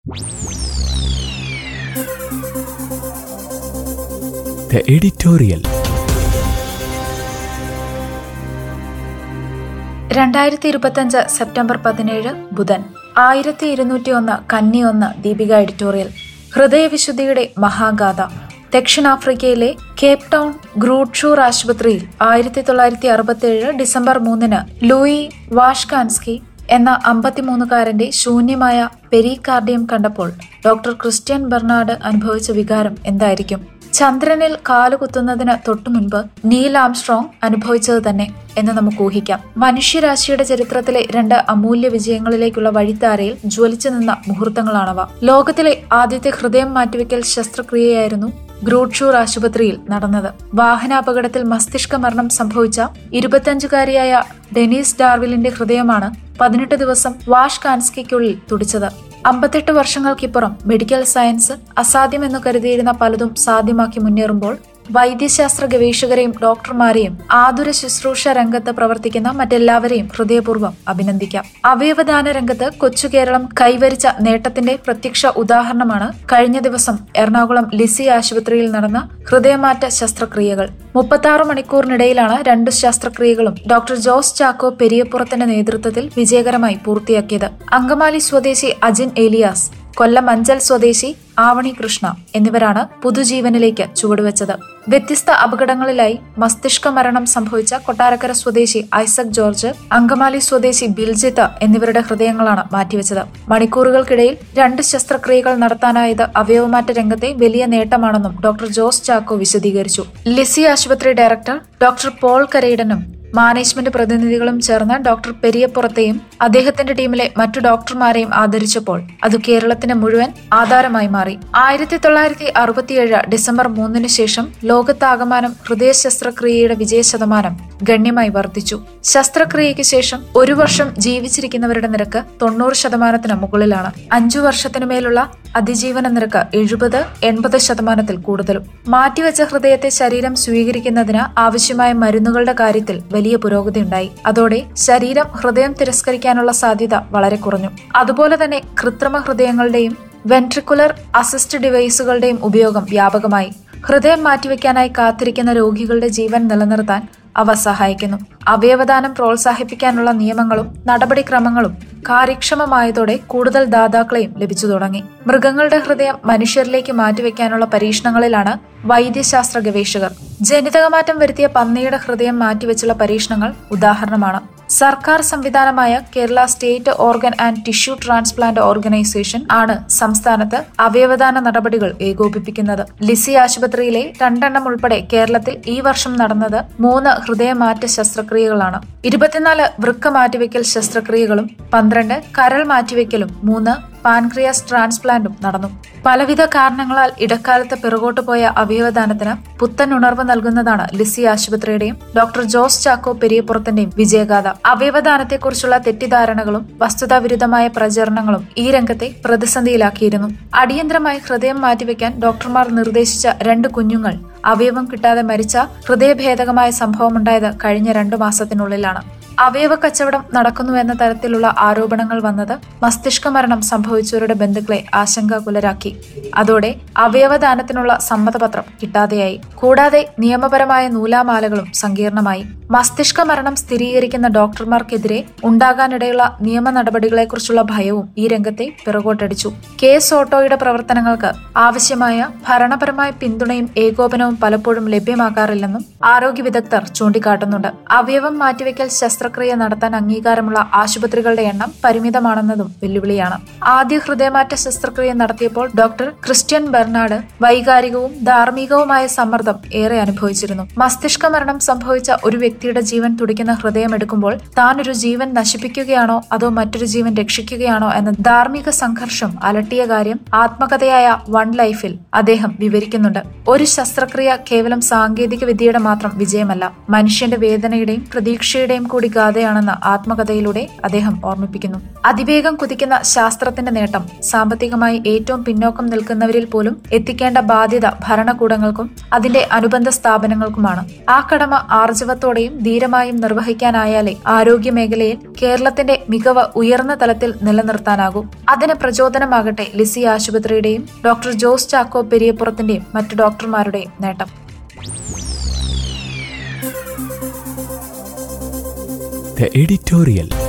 The editorial. രണ്ടായിരത്തി ഇരുപത്തഞ്ച് September പതിനേഴ് ബുധൻ ആയിരത്തി ഇരുന്നൂറ്റി ഒന്ന് കന്നി ഒന്ന് ദീപിക എഡിറ്റോറിയൽ ഹൃദയവിശുദ്ധിയുടെ മഹാഗാഥ ദക്ഷിണാഫ്രിക്കയിലെ കേപ്പ് ടൗൺ ഗ്രൂട്ട്ഷൂർ ആശുപത്രിയിൽ ആയിരത്തി തൊള്ളായിരത്തി അറുപത്തിയേഴ് ഡിസംബർ മൂന്നിന് ലൂയി വാഷ്കാൻസ്കി എന്ന അമ്പത്തിമൂന്നുകാരന്റെ ശൂന്യമായ പെരികാർഡിയം കണ്ടപ്പോൾ ഡോക്ടർ ക്രിസ്ത്യൻ ബെർണാഡ് അനുഭവിച്ച വികാരം എന്തായിരിക്കും ചന്ദ്രനിൽ കാലുകുത്തുന്നതിന് തൊട്ടുമുൻപ് നീൽ ആംസ്ട്രോങ് അനുഭവിച്ചത് തന്നെ എന്ന് നമുക്ക് ഊഹിക്കാം മനുഷ്യരാശിയുടെ ചരിത്രത്തിലെ രണ്ട് അമൂല്യ വിജയങ്ങളിലേക്കുള്ള വഴിത്താരയിൽ ജ്വലിച്ചു നിന്ന മുഹൂർത്തങ്ങളാണവ ലോകത്തിലെ ആദ്യത്തെ ഹൃദയം മാറ്റിവെക്കൽ ശസ്ത്രക്രിയയായിരുന്നു ഗ്രൂട്ട്ഷൂർ ആശുപത്രിയിൽ നടന്നത് വാഹനാപകടത്തിൽ മസ്തിഷ്ക മരണം സംഭവിച്ച ഇരുപത്തിയഞ്ചുകാരിയായ ഡെനീസ് ഡാർവിലിന്റെ ഹൃദയമാണ് പതിനെട്ട് ദിവസം വാഷ് കാൻസ്കിക്കുള്ളിൽ തുടിച്ചത് അമ്പത്തെട്ട് വർഷങ്ങൾക്കിപ്പുറം മെഡിക്കൽ സയൻസ് അസാധ്യമെന്ന് കരുതിയിരുന്ന പലതും സാധ്യമാക്കി മുന്നേറുമ്പോൾ വൈദ്യശാസ്ത്ര ഗവേഷകരെയും ഡോക്ടർമാരെയും ആതുര ശുശ്രൂഷ രംഗത്ത് പ്രവർത്തിക്കുന്ന മറ്റെല്ലാവരെയും ഹൃദയപൂർവ്വം അഭിനന്ദിക്കാം അവയവദാന രംഗത്ത് കൊച്ചു കേരളം കൈവരിച്ച നേട്ടത്തിന്റെ പ്രത്യക്ഷ ഉദാഹരണമാണ് കഴിഞ്ഞ ദിവസം എറണാകുളം ലിസി ആശുപത്രിയിൽ നടന്ന ഹൃദയമാറ്റ ശസ്ത്രക്രിയകൾ മുപ്പത്തി മണിക്കൂറിനിടയിലാണ് രണ്ട് ശസ്ത്രക്രിയകളും ഡോക്ടർ ജോസ് ചാക്കോ പെരിയപ്പുറത്തിന്റെ നേതൃത്വത്തിൽ വിജയകരമായി പൂർത്തിയാക്കിയത് അങ്കമാലി സ്വദേശി അജിൻ ഏലിയാസ് കൊല്ലം അഞ്ചൽ സ്വദേശി ആവണി കൃഷ്ണ എന്നിവരാണ് പുതുജീവനിലേക്ക് ചുവടുവെച്ചത് വ്യത്യസ്ത അപകടങ്ങളിലായി മസ്തിഷ്ക മരണം സംഭവിച്ച കൊട്ടാരക്കര സ്വദേശി ഐസക് ജോർജ് അങ്കമാലി സ്വദേശി ബിൽജിത്ത് എന്നിവരുടെ ഹൃദയങ്ങളാണ് മാറ്റിവെച്ചത് മണിക്കൂറുകൾക്കിടയിൽ രണ്ട് ശസ്ത്രക്രിയകൾ നടത്താനായത് അവയവമാറ്റ രംഗത്തെ വലിയ നേട്ടമാണെന്നും ഡോക്ടർ ജോസ് ചാക്കോ വിശദീകരിച്ചു ലിസി ആശുപത്രി ഡയറക്ടർ ഡോക്ടർ പോൾ കരയിടനും മാനേജ്മെന്റ് പ്രതിനിധികളും ചേർന്ന് ഡോക്ടർ പെരിയപ്പുറത്തെയും അദ്ദേഹത്തിന്റെ ടീമിലെ മറ്റു ഡോക്ടർമാരെയും ആദരിച്ചപ്പോൾ അത് കേരളത്തിന് മുഴുവൻ ആധാരമായി മാറി ആയിരത്തി തൊള്ളായിരത്തി അറുപത്തിയേഴ് ഡിസംബർ മൂന്നിന് ശേഷം ലോകത്താകമാനം ഹൃദയ ശസ്ത്രക്രിയയുടെ വിജയ ശതമാനം ഗണ്യമായി വർദ്ധിച്ചു ശസ്ത്രക്രിയയ്ക്ക് ശേഷം ഒരു വർഷം ജീവിച്ചിരിക്കുന്നവരുടെ നിരക്ക് തൊണ്ണൂറ് ശതമാനത്തിന് മുകളിലാണ് അഞ്ചു വർഷത്തിനു മേലുള്ള അതിജീവന നിരക്ക് എഴുപത് എൺപത് ശതമാനത്തിൽ കൂടുതലും മാറ്റിവെച്ച ഹൃദയത്തെ ശരീരം സ്വീകരിക്കുന്നതിന് ആവശ്യമായ മരുന്നുകളുടെ കാര്യത്തിൽ വലിയ പുരോഗതി ഉണ്ടായി അതോടെ ശരീരം ഹൃദയം തിരസ്കരിക്കാനുള്ള സാധ്യത വളരെ കുറഞ്ഞു അതുപോലെ തന്നെ കൃത്രിമ ഹൃദയങ്ങളുടെയും വെൻട്രിക്കുലർ അസിസ്റ്റ് ഡിവൈസുകളുടെയും ഉപയോഗം വ്യാപകമായി ഹൃദയം മാറ്റിവെക്കാനായി കാത്തിരിക്കുന്ന രോഗികളുടെ ജീവൻ നിലനിർത്താൻ അവ സഹായിക്കുന്നു അവയവദാനം പ്രോത്സാഹിപ്പിക്കാനുള്ള നിയമങ്ങളും നടപടിക്രമങ്ങളും കാര്യക്ഷമമായതോടെ കൂടുതൽ ദാതാക്കളെയും ലഭിച്ചു തുടങ്ങി മൃഗങ്ങളുടെ ഹൃദയം മനുഷ്യരിലേക്ക് മാറ്റിവെക്കാനുള്ള പരീക്ഷണങ്ങളിലാണ് വൈദ്യശാസ്ത്ര ഗവേഷകർ ജനിതകമാറ്റം വരുത്തിയ പന്നിയുടെ ഹൃദയം മാറ്റിവെച്ചുള്ള പരീക്ഷണങ്ങൾ ഉദാഹരണമാണ് സർക്കാർ സംവിധാനമായ Kerala state organ and tissue transplant organisation ആണ് സംസ്ഥാനത്ത് അവയവദാന നടപടികൾ ഏകോപിപ്പിക്കുന്നത് ലിസി ആശുപത്രിയിലെ രണ്ടെണ്ണം ഉൾപ്പെടെ കേരളത്തിൽ ഈ വർഷം നടന്നത് മൂന്ന് ഹൃദയമാറ്റ ശസ്ത്രക്രിയകളാണ് ഇരുപത്തിനാല് വൃക്ക മാറ്റിവെക്കൽ ശസ്ത്രക്രിയകളും പന്ത്രണ്ട് കരൾ മാറ്റിവെക്കലും മൂന്ന് പാൻക്രിയാസ് ട്രാൻസ്പ്ലാന്റും നടന്നു പലവിധ കാരണങ്ങളാൽ ഇടക്കാലത്ത് പിറകോട്ട് പോയ അവയവദാനത്തിന് പുത്തൻ ഉണർവ് നൽകുന്നതാണ് ലിസി ആശുപത്രിയുടെയും ഡോക്ടർ ജോസ് ചാക്കോ പെരിയപ്പുറത്തിന്റെയും വിജയഗാഥ അവയവദാനത്തെക്കുറിച്ചുള്ള തെറ്റിദ്ധാരണകളും വസ്തുതാവിരുദ്ധമായ പ്രചരണങ്ങളും ഈ രംഗത്തെ പ്രതിസന്ധിയിലാക്കിയിരുന്നു അടിയന്തരമായി ഹൃദയം മാറ്റിവെക്കാൻ ഡോക്ടർമാർ നിർദ്ദേശിച്ച രണ്ട് കുഞ്ഞുങ്ങൾ അവയവം കിട്ടാതെ മരിച്ച ഹൃദയഭേദകമായ സംഭവമുണ്ടായത് കഴിഞ്ഞ രണ്ടു മാസത്തിനുള്ളിലാണ് അവയവ കച്ചവടം നടക്കുന്നുവെന്ന തരത്തിലുള്ള ആരോപണങ്ങൾ വന്നത് മസ്തിഷ്ക മരണം സംഭവിച്ചവരുടെ ബന്ധുക്കളെ ആശങ്കാകുലരാക്കി അതോടെ അവയവദാനത്തിനുള്ള സമ്മതപത്രം കിട്ടാതെയായി കൂടാതെ നിയമപരമായ നൂലാമാലകളും സങ്കീർണമായി മസ്തിഷ്ക മരണം സ്ഥിരീകരിക്കുന്ന ഡോക്ടർമാർക്കെതിരെ ഉണ്ടാകാനിടയുള്ള നിയമ നടപടികളെക്കുറിച്ചുള്ള ഭയവും ഈ രംഗത്തെ പിറകോട്ടടിച്ചു കേസ് ഓട്ടോയുടെ പ്രവർത്തനങ്ങൾക്ക് ആവശ്യമായ ഭരണപരമായ പിന്തുണയും ഏകോപനവും പലപ്പോഴും ലഭ്യമാക്കാറില്ലെന്നും ആരോഗ്യ വിദഗ്ധർ ചൂണ്ടിക്കാട്ടുന്നുണ്ട് അവയവം മാറ്റിവെക്കൽ ശസ്ത്രക്രിയ നടത്താൻ അംഗീകാരമുള്ള ആശുപത്രികളുടെ എണ്ണം പരിമിതമാണെന്നതും വെല്ലുവിളിയാണ് ആദ്യ ഹൃദയമാറ്റ ശസ്ത്രക്രിയ നടത്തിയപ്പോൾ ഡോക്ടർ ക്രിസ്ത്യൻ ബെർണാഡ് വൈകാരികവും ധാർമ്മികവുമായ സമ്മർദ്ദം ഏറെ അനുഭവിച്ചിരുന്നു മസ്തിഷ്ക മരണം സംഭവിച്ച ഒരു വ്യക്തിയുടെ ജീവൻ തുടിക്കുന്ന ഹൃദയം എടുക്കുമ്പോൾ താൻ ഒരു ജീവൻ നശിപ്പിക്കുകയാണോ അതോ മറ്റൊരു ജീവൻ രക്ഷിക്കുകയാണോ എന്ന ധാർമ്മിക സംഘർഷം അലട്ടിയ കാര്യം ആത്മകഥയായ വൺ ലൈഫിൽ അദ്ദേഹം വിവരിക്കുന്നുണ്ട് ഒരു ശസ്ത്രക്രിയ കേവലം സാങ്കേതിക വിദ്യയുടെ മാത്രം വിജയമല്ല മനുഷ്യന്റെ വേദനയുടെയും പ്രതീക്ഷയുടെയും കൂടി ഗാഥയാണെന്ന് ആത്മകഥയിലൂടെ അദ്ദേഹം ഓർമ്മിപ്പിക്കുന്നു അതിവേഗം കുതിക്കുന്ന ശാസ്ത്രത്തിന്റെ നേട്ടം സാമ്പത്തികമായി ഏറ്റവും പിന്നോക്കം നിൽക്കുന്നവരിൽ പോലും എത്തിക്കേണ്ട ബാധ്യത ഭരണകൂടങ്ങൾക്കും അതിന്റെ അനുബന്ധ സ്ഥാപനങ്ങൾക്കുമാണ് ആ കടമ ആർജവത്തോടെയും ശക്തമായും ധീരമായും നിർവഹിക്കാനായാലേ ആരോഗ്യ മേഖലയിൽ കേരളത്തിന്റെ മികവ് ഉയർന്ന തലത്തിൽ നിലനിർത്താനാകും അതിന് പ്രചോദനമാകട്ടെ ലിസി ആശുപത്രിയുടെയും ഡോക്ടർ ജോസ് ചാക്കോ പെരിയപ്പുറത്തിന്റെയും മറ്റു ഡോക്ടർമാരുടെയും നേട്ടം The editorial.